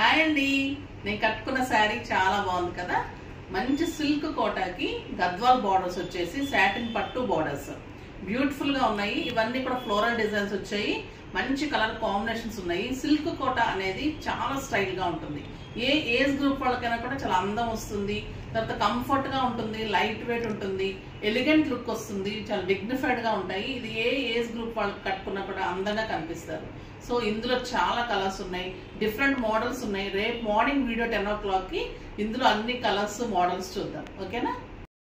hi అండి నేను కట్టుకున్న శారీ చాలా బాగుంది కదా మంచి సిల్క్ కోటాకి గద్వాల్ బార్డర్స్ వచ్చేసి సాటిన్ పట్టు బార్డర్స్ బ్యూటిఫుల్ గా ఉన్నాయి ఇవన్నీ కూడా ఫ్లోరల్ డిజైన్స్ వచ్చాయి మంచి కలర్ కాంబినేషన్స్ ఉన్నాయి సిల్క్ కోట అనేది చాలా స్టైల్ గా ఉంటుంది ఏ ఏజ్ గ్రూప్ వాళ్ళకైనా కూడా చాలా అందం వస్తుంది తర్వాత కంఫర్ట్ గా ఉంటుంది లైట్ వెయిట్ ఉంటుంది ఎలిగెంట్ లుక్ వస్తుంది చాలా డిగ్నిఫైడ్ గా ఉంటాయి ఇది ఏ ఏజ్ గ్రూప్ వాళ్ళకి కట్టుకున్నా కూడా అందంగా కనిపిస్తారు సో ఇందులో చాలా కలర్స్ ఉన్నాయి డిఫరెంట్ మోడల్స్ ఉన్నాయి రేపు morning video ten o'clock కి ఇందులో అన్ని కలర్స్ మోడల్స్ చూద్దాం ఓకేనా